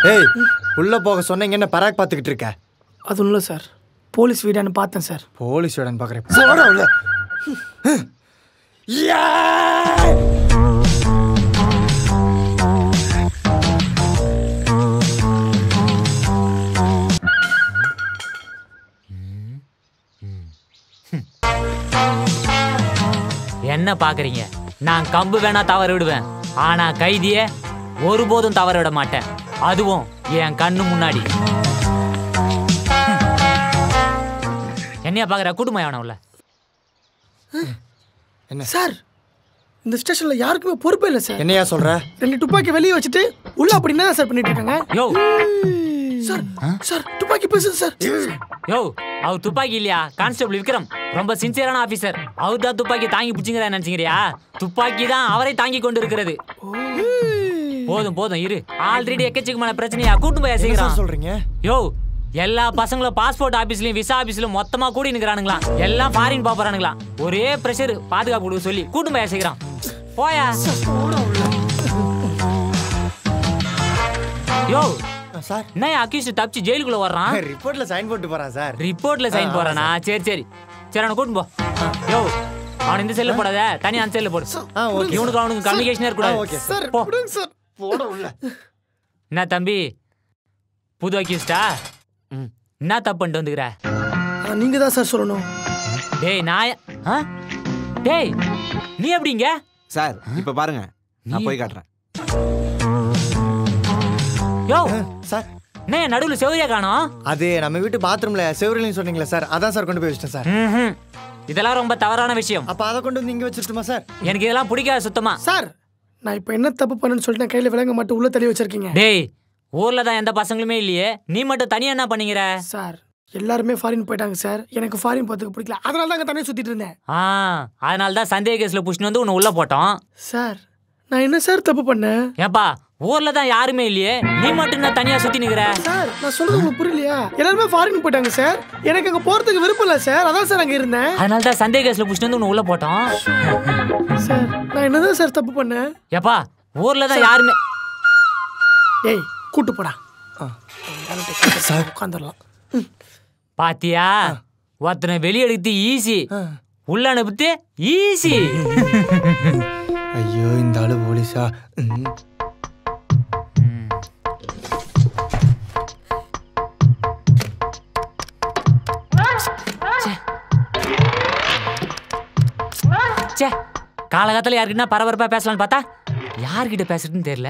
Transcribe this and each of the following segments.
ஏய் உள்ள போக சொன்னீங்க என்ன பராக் பார்த்துக்கிட்டு இருக்க அது ஒன்றும் இல்லை சார் போலீஸ் வீடான்னு பார்த்தேன் சார் போலீஸ் உடன் பார்க்குறேன் போடா உள்ள ஏய்! என்ன பாக்குறீங்க நான் கம்பு வேணா தவற விடுவேன் ஆனா கைதிய ஒருபோதும் தவற விட மாட்டேன் அதுவும் என் கண்ணு முன்னாடி என்னையா பாக்குற குடும்பம் எவன உள்ள சார் இந்த ஸ்டேஷன்ல யாருக்குமே பொறுப்பே இல்லை சார் என்னையா சொல்ற ரெண்டு துப்பாக்கி வெளியே வச்சுட்டு உள்ள அப்படி என்ன சார் பண்ணிட்டு இருக்காங்க யோ சார் சார் துப்பாக்கி பேசுது சார் யோ அவர் துப்பாக்கி இல்லையா கான்ஸ்டபிள் விக்ரம் ரொம்ப சின்சியரான ஆபீசர் அவர் தான் துப்பாக்கி தாங்கி பிடிச்சிங்கிற நினைச்சுக்கிறியா துப்பாக்கி தான் அவரை தாங்கி கொண்டு இருக்கிறது போதும் போதும் இரு ஆல்ரெடி எக்கச்சக்கமான பிரச்சனையா கூட்டு போய் என்ன சீக்கிரம் சார் சொல்றீங்க யோ எல்லா பசங்களும் பாஸ்போர்ட் ஆபீஸ்லயும் விசா ஆபீஸ்லயும் மொத்தமா கூடி நிக்கிறானுங்களாம் எல்லாம் ஃபாரின் போறானுங்களாம் ஒரே பிரஷர் பாதுகாப்பு கொடுக்க சொல்லி கூட்டு போய் சீக்கிரம் போயா யோ சார் என்ன அக்யூஸ்ட் தப்பிச்சு ஜெயிலுக்குள்ள வர்றான் ரிப்போர்ட்ல சைன் போட்டு போறான் சார் ரிப்போர்ட்ல சைன் போறானா சரி சரி சரி அவனை கூட்டு போ யோ அவன் இந்த செல்ல போடாத தனி அந்த செல்ல போடு ஆ ஓகே இவனுக்கு அவனுக்கு கம்யூனிகேஷனே ஓகே இருக்கக்கூடாது சார் போ. விடுங்க சார் போட உள்ள என்ன தம்பி புது அக்யூஸ்டா என்ன தப்பு பண்ணிட்டு வந்துக்கிற ஆ, நீங்க தான் சார் சொல்லணும் டேய் நாய ஆ? டேய் நீ எப்படிங்க சார் இப்ப பாருங்க நான் போய் காட்டுறேன் யோ சார் என்ன நடுவுல செவரியா காணோம் அது நம்ம வீட்டு பாத்ரூம்ல செவரிலையும் சொன்னீங்களே சார் அதான் சார் கொண்டு போய் வச்சிட்டேன் சார் ம்ஹும். இதெல்லாம் ரொம்ப தவறான விஷயம் அப்ப அதை கொண்டு வந்து இங்க வச்சிட்டுமா சார் எனக்கு இதெல்லாம் பிடிக்காது சுத்தமா சார் நான் இப்போ என்ன தப்பு பண்ணேன்னு சொல்லிட்டு நான் கையில விளங்க மட்டும் உள்ள தள்ளி வச்சிருக்கீங்க டேய் ஊர்ல தான் எந்த பசங்களுமே இல்லையே நீ மட்டும் தனியா என்ன பண்ணீங்கிற சார் எல்லாருமே ஃபாரின் போயிட்டாங்க சார் எனக்கு ஃபாரின் போறதுக்கு பிடிக்கல அதனால தான் அங்கே தனியாக சுத்திட்டு இருந்தேன் ஆ அதனால தான் சந்தேக கேஸ்ல புஷ்னு வந்து உன்னை உள்ள போட்டோம் சார் நான் என்ன சார் தப்பு பண்ணேன் ஏப்பா ஊர்ல தான் யாருமே இல்லையே நீ மட்டும் என்ன தனியா சுத்தி நிக்கிற சார் நான் சொல்றது உங்களுக்கு புரியலையா எல்லாருமே ஃபாரின் போயிட்டாங்க சார் எனக்கு அங்கே போறதுக்கு விருப்பம் இல்லை சார் அதான் சார் அங்கே இருந்தேன் அதனால தான் சந்தேக கேஸ்ல புஷ்னு வந்து உன்னை உள்ள போட்டோம் சார் நான் என்னதான் சார் தப்பு பண்ணேன் ஏப்பா ஊர்ல தான் யாருமே டேய் கூட்டு போடா சார் உட்காந்துடலாம் பாத்தியா ஒருத்தனை வெளியெடுத்து ஈஸி உள்ள அனுப்புத்து ஈஸி ஐயோ இந்த ஆளு போலீஸா ம். ச்சே காலகாலத்துல யாருக்கிட்ட பரபரப்பா பேசலாம்னு பார்த்தா யார்கிட்ட பேசுறதுன்னு தெரியல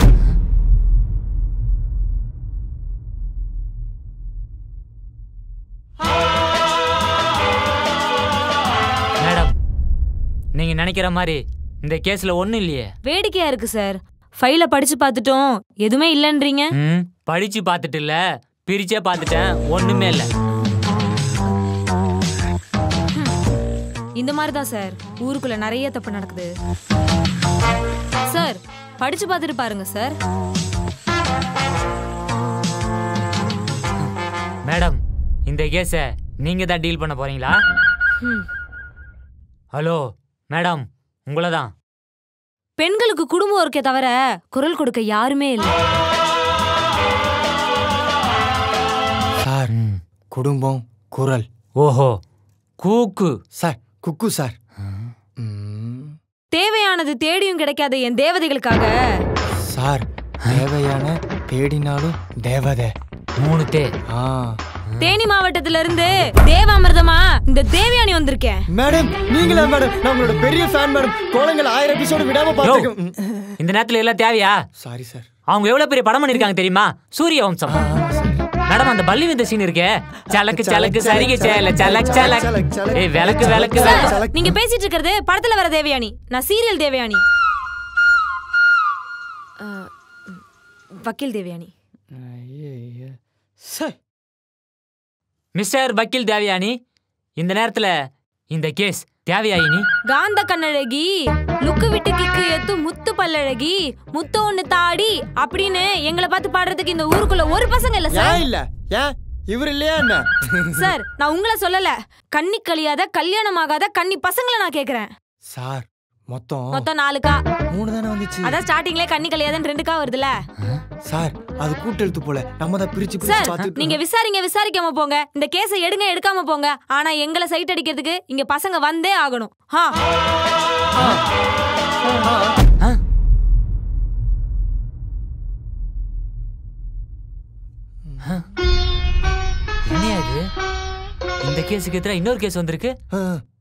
மேடம் நீங்க நினைக்கிற மாதிரி இந்த கேஸ்ல ஒண்ணும் இல்லையே வேடிக்கையா இருக்கு சார் ஃபைல படிச்சு பார்த்துட்டோம் எதுவுமே இல்லைன்றீங்க ம் படிச்சு பார்த்துட்டு இல்ல பிரிச்சே பார்த்துட்டேன் ஒண்ணுமே இல்ல இந்த மாதிரி தான் சார் ஊருக்குள்ள நிறைய தப்பு நடக்குது சார் படிச்சு பார்த்துட்டு பாருங்க சார் மேடம் இந்த கேஸை நீங்க தான் டீல் பண்ண போறீங்களா ம். ஹலோ மேடம் உங்களை தான் பெண்களுக்கு குடும்பம் இருக்கே தவிர குரல் கொடுக்க யாருமே இல்லை சார் குடும்பம் குரல் ஓஹோ கூக்கு சார் குக்கு சார் ம். தேவையானது தேடியும் கிடைக்காத என் தேவதைகளுக்காக சார் தேவையான தேடினாலும் தேவதை மூணு தே ஆ தேனி மாவட்டத்துல இருந்து தேவாமிர்தமா இந்த தேவயானி வந்திருக்கேன் மேடம் நீங்களா மேடம் நான் உங்களோட பெரிய ஃபேன் மேடம் கோலங்கள் ஆயிரம் எபிசோடு விடாம பார்த்துருக்கேன் இந்த நேரத்துல எல்லாம் தேவையா சாரி சார் அவங்க எவ்வளவு பெரிய படம் பண்ணிருக்காங்க தெரியுமா சூரிய வம்சம் மேடம் அந்த பள்ளி விந்த சீன் இருக்கே சலக்கு சலக்கு சரிக சேல சலக் சலக் சலக், சலக். ஏய் விளக்கு விளக்கு சார், விளக்கு நீங்க பேசிட்டு இருக்கிறது படத்துல வர தேவயானி நான் சீரியல் தேவயானி அஹ், வக்கீல் தேவயானி சார் மிஸ்டர் வக்கீல் தேவயானி இந்த நேரத்துல இந்த கேஸ் தேவயாயினி காந்த கண்ணழகி லுக்கு விட்டு கிக்கு எத்து முத்து பல்லழகி முத்து ஒண்ணு தாடி அப்படின்னு எங்களை பார்த்து பாடுறதுக்கு இந்த ஊருக்குள்ள ஒரு பசங்க இல்ல சார் ஏன் இல்ல ஏன் இவர் இல்லையா என்ன சார் நான் உங்களை சொல்லல கன்னி கழியாத கல்யாணம் ஆகாத கன்னி பசங்களை நான் கேக்குறேன் சார் மொத்தம் மொத்தம் நாலுக்கா மூணு தானே வந்துச்சு அதான் ஸ்டார்டிங்ல கன்னி கழியாதன்னு ரெண்டுக்கா வருதுல சார் அது கூட்டெழுத்து போல நம்ம தான் பிரிச்சு பிரிச்சு சார் பார்த்துட்டு நீங்க விசாரிங்க விசாரிக்காம போங்க இந்த கேஸை எடுங்க எடுக்காம போங்க ஆனா எங்களை சைட் அடிக்கிறதுக்கு இங்க பசங்க வந்தே ஆகணும் ஹா என்னையா இது இந்த கேஸுக்கு எதிராக இன்னொரு கேஸ் வந்திருக்கு ஆ.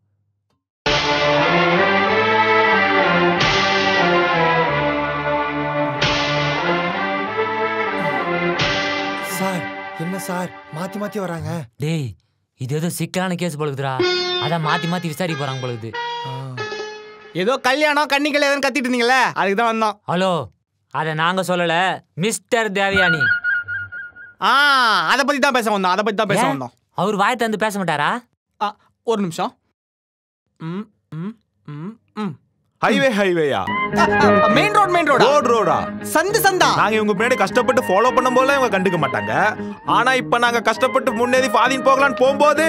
சார் என்ன சார் மாத்தி மாத்தி வராங்க டேய் இது ஏதோ சிக்கலான கேஸ் போலுக்குதுடா அதான் மாத்தி மாத்தி விசாரிக்க போறாங்க போலுக்குது ஏதோ கல்யாணம் கன்னிகள் எதுவும் கத்திட்டு இருந்தீங்களே அதுக்கு தான் வந்தோம் ஹலோ அதை நாங்க சொல்லல மிஸ்டர் தேவயானி ஆ அதை பத்தி தான் பேச வந்தோம் அதை பத்தி தான் பேச ஏன்? வந்தோம் அவர் வாய் தந்து பேச மாட்டாரா ஆ, ஒரு நிமிஷம் ம் ம் ம் ம் ஹைவே ஹைவேயா main road main road road ரோடா சந்து சந்தா நாங்க இவங்க பின்னாடி கஷ்டப்பட்டு ஃபாலோ பண்ணும் போல இவங்க கண்டுக்க மாட்டாங்க ஆனா இப்ப நாங்க கஷ்டப்பட்டு முன்னேறி ஃபாதின் போகலான்னு போகும்போது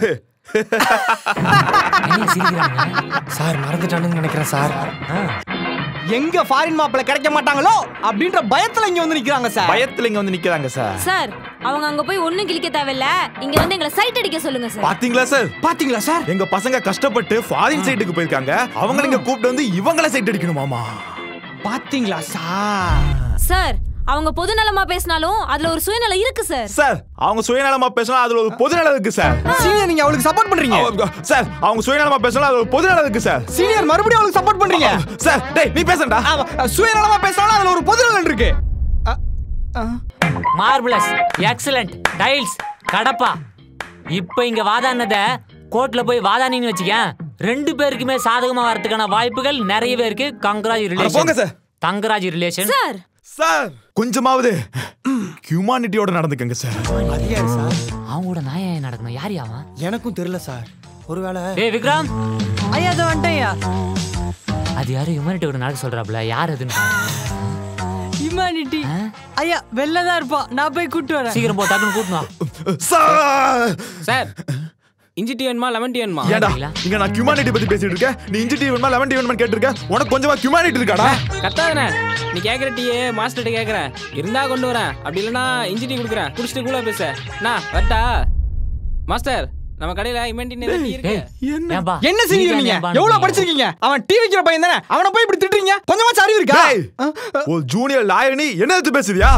என்ன சிரிக்கிறாங்க சார் மறந்துட்டானுன்னு நினைக்கிறேன் சார் ஆ. எங்க ஃபாரின் மாப்பிள்ள கிடைக்க மாட்டாங்களோ அப்படின்ற பயத்துல இங்க வந்து நிக்கிறாங்க சார் பயத்துல இங்க வந்து நிக்கிறாங்க சார் சார் அவங்க அங்க போய் ஒண்ணும் கிழிக்க தேவையில்ல இங்க வந்து எங்களை சைட் அடிக்க சொல்லுங்க சார் பாத்தீங்களா சார் பாத்தீங்களா சார் எங்க பசங்க கஷ்டப்பட்டு ஃபாரின் சைட்டுக்கு போயிருக்காங்க அவங்கள இங்க கூப்பிட்டு வந்து இவங்கள சைட் அடிக்கணுமாமா பாத்தீங்களா சார் சார் அவங்க பொது நலமா பேசினாலும் அதுல ஒரு சுயநலம் இருக்கு சார் சார் அவங்க சுயநலமா பேசலாம் அதுல ஒரு பொதுநலம் இருக்கு சார் சீனியர் நீங்க அவளுக்கு சப்போர்ட் பண்றீங்க அவங்க- சார் அவங்க சுயநலமா பேசலாம் அதுல ஒரு பொதுநலம் இருக்கு சார் சீனியர் மறுபடியும் அவளுக்கு சப்போர்ட் பண்றீங்க சார் டேய் நீ பேசண்டா ஆமா, சுயநலமா பேசினாலும் அதுல ஒரு பொதுநலன் இருக்கு அ, அ. மார்பிளஸ் எக்ஸலண்ட் டைல்ஸ் கடப்பா இப்போ இங்க வாதாடினத கோர்ட்ல போய் வாதாடினு வச்சுக்க ரெண்டு பேருக்குமே சாதகமா வரதுக்கான வாய்ப்புகள் நிறையவே இருக்கு கங்கராஜ் போங்க relation sir Thangaraj relation sir sir கொஞ்சமாவது ஹியூமானிட்டியோட நடந்துக்கங்க சார் அது யாரு சார் அவங்க கூட நாயம் நடக்கணும் யார் அவன் எனக்கும் தெரியல சார் ஒருவேளை ஏய் விக்ரம் ஐயா அது வந்துட்டேயா அது யாரும் ஹியூமனிட்டி கூட நடக்க சொல்றாப்ல யார் அதுன்னு பாரு. ஹியூமானிட்டி ஆ? ஐயா வெளில தான் இருப்பான் நான் போய் கூட்டு வரேன் சீக்கிரம் போ டக்குன்னு கூட்டணும் சார் சார் இஞ்சி டீ வேணுமா லெமன் டீ வேணுமா ஏடா அப்படிங்களா? இங்க நான் ஹியூமானிட்டி பத்தி பேசிட்டு இருக்கேன் நீ இஞ்சி டீ வேணுமா லெமன் டீ வேணுமா கேட்டிருக்க உனக்கு கொஞ்சமா ஹியூமானிட்டி இருக்காடா கத்தாதனே நீ கேக்குற டீயே மாஸ்டர்கிட்ட கேக்குறேன் இருந்தா கொண்டு வரேன் அப்படி இல்லைன்னா இஞ்சி டீ கொடுக்குறேன் குடிச்சிட்டு கூட பேச நான் வரட்டா மாஸ்டர் நம்ம கடையில இமெண்டி டீ இருக்கு ஏய், என்ன? ஏன்பா? என்ன நீ சீனியர் தான் நீங்க ஏன்பா எவ்வளவு நீங்க? படிச்சிருக்கீங்க அவன் டீ வைக்கிற பையன் தானே அவனை போய் இப்படி திட்டுறீங்க கொஞ்சமாச்சும் அறிவு இருக்கா டேய், ஒரு ஜூனியர் லாயர் நீ என்ன எடுத்து பேசுறியா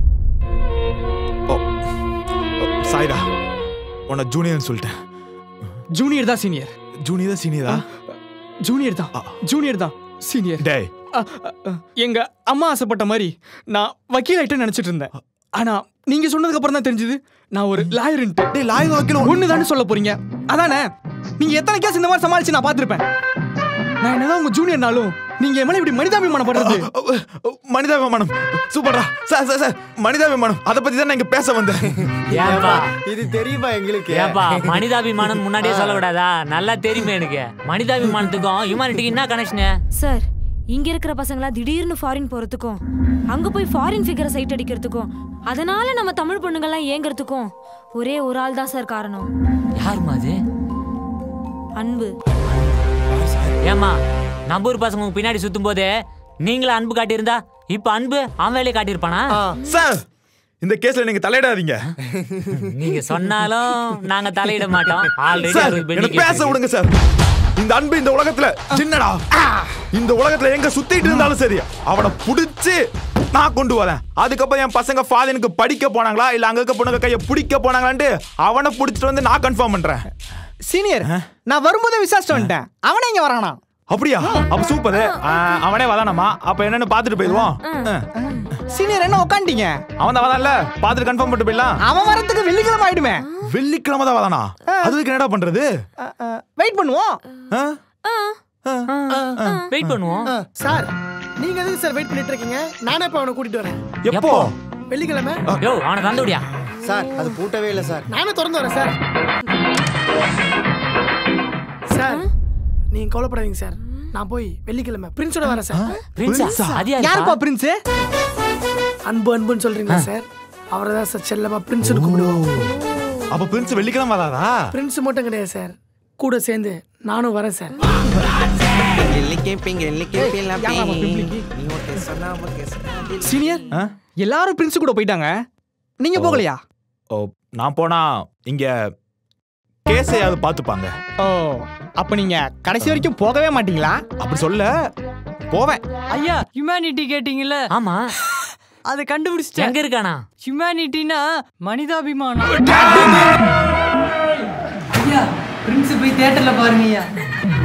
ஓ, ஓ, சாரிடா உன்னை ஜூனியர்னு சொல்லிட்டேன் ஜூனியர் தான் சீனியர் ஜூனியர் தான் சீனியரா ஜூனியர் தான் ஜூனியர் தான் சீனியர் டேய் அ, அ, அ, எங்க அம்மா ஆசைப்பட்ட மாதிரி நான் வக்கீல் ஆயிட்டு நினைச்சிட்டு இருந்தேன் ஆனா நீங்க சொன்னதுக்கு அப்புறம் தான் தெரிஞ்சது நான் ஒரு லாயர்ன்ட்டு டேய் லாயர் வக்கீல் ஒண்ணு சொல்ல போறீங்க அதானே நீங்க எத்தனை கேஸ் இந்த மாதிரி சமாளிச்சு நான் பார்த்திருப்பேன் நான் என்னதான் உங்க ஜூனியர்னாலும் நீங்க என் மேல இப்படி மனிதாபிமானப்படுறது மனிதாபிமானம் சூப்பர்டா சார் சார் சார் மனிதாபிமானம் அதை பத்தி தான் நான் இங்க பேச வந்தேன் ஏன்பா இது தெரியுமா எங்களுக்கு ஏப்பா மனிதாபிமானம் முன்னாடியே சொல்லக்கூடாதா நல்லா தெரியுமே எனக்கு மனிதாபிமானத்துக்கும் ஹியூமானிட்டிக்கு என்ன கனெக்ஷனு சார் இங்க இருக்கிற பசங்களா திடீர்னு ஃபாரின் போறதுக்கும் அங்க போய் ஃபாரின் ஃபிகரை சைட் அடிக்கிறதுக்கும் அதனால நம்ம தமிழ் பொண்ணுங்கெல்லாம் ஏங்கறதுக்கும் ஒரே ஒரு ஆள் தான் சார் காரணம் யாருமா அது அன்பு ஏமா நம்ம ஊர் பசங்க உங்க பின்னாடி சுத்தும் போது நீங்களும் அன்பு காட்டியிருந்தா இப்ப அன்பு அவன் வேலையை காட்டியிருப்பானா சார் இந்த கேஸ்ல நீங்க தலையிடாதீங்க நீங்க சொன்னாலும் நாங்க தலையிட மாட்டோம் ஆல்ரெடி சார் என்ன பேச விடுங்க சார் இந்த அன்பு இந்த உலகத்துல சின்னடா இந்த உலகத்துல எங்க சுத்திட்டு இருந்தாலும் சரி அவனை புடிச்சு நான் கொண்டு வரேன் அதுக்கப்புறம் என் பசங்க ஃபாதனுக்கு படிக்க போனாங்களா இல்ல அங்க இருக்க பொண்ணுங்க கைய பிடிக்க போனாங்களான்ட்டு அவனை புடிச்சிட்டு வந்து நான் கன்ஃபார்ம் பண்றேன் சீனியர் நான் வரும்போதே விசாரிச்சுட்டு வந்துட்டேன் அவனே இங்க வரானா அப்படியா அப்ப சூப்பர் அவனே வதானமா அப்ப என்னன்னு பாத்துட்டு போயிடுவோம் சீனியர் என்ன உட்காந்துட்டீங்க அவன் தான் வதான்ல பாத்துட்டு கன்ஃபார்ம் பண்ணிட்டு போயிடலாம் அவன் வரத்துக்கு வெள்ளிக்கிழமை ஆயிடுமே வெள்ளிக்கிழமை தான் வதானா அதுக்கு என்னடா பண்றது வெயிட் பண்ணுவோம் ஆ? வெயிட் பண்ணுவோம் ஆ, சார் நீங்க எதுக்கு சார் வெயிட் பண்ணிட்டு இருக்கீங்க நானே இப்ப அவனை கூட்டிட்டு வரேன் எப்போ வெள்ளிக்கிழமை யோ அவனை தந்து விடியா சார் அது பூட்டவே இல்லை சார் நானே திறந்து வரேன் சார் சார் நீங்க கவலைப்படாதீங்க சார் நான் போய் வெள்ளிக்கிழமை பிரின்ஸோட வரேன் சார் பிரின்ஸா அது யாருப்பா யாருப்பா பிரின்ஸ் அன்பு அன்புன்னு சொல்றீங்களா சார் அவரை தான் சார் செல்லமா பிரின்ஸ்னு கூப்பிடுவோம் அப்ப பிரின்ஸ் வெள்ளிக்கிழமை வராதா பிரின்ஸ் மட்டும் கிடையாது சார் கூட சேர்ந்து நானும் வரேன் சார் பிங்கிலிக்கி, பிங்கிலிக்கி, பிலப்பி. நீ ஓகே சொன்னா ஓகே சொன்னா சீனியர் ஆ? எல்லாரும் பிரின்ஸ் கூட போயிட்டாங்க நீங்க ஓ. போகலையா ஓ நான் போனா இங்க கேஸையாவது பார்த்துப்பாங்க ஓ அப்ப நீங்க கடைசி வரைக்கும் போகவே மாட்டீங்களா அப்படி சொல்ல போவேன் ஐயா ஹியூமனிட்டி கேட்டீங்கல்ல ஆமா அதை கண்டுபிடிச்சிட்டேன் எங்க இருக்கானா ஹியூமனிட்டினா மனிதாபிமானம் ஐயா பிரின்ஸ் போய் தியேட்டர்ல பாருங்க ஐயா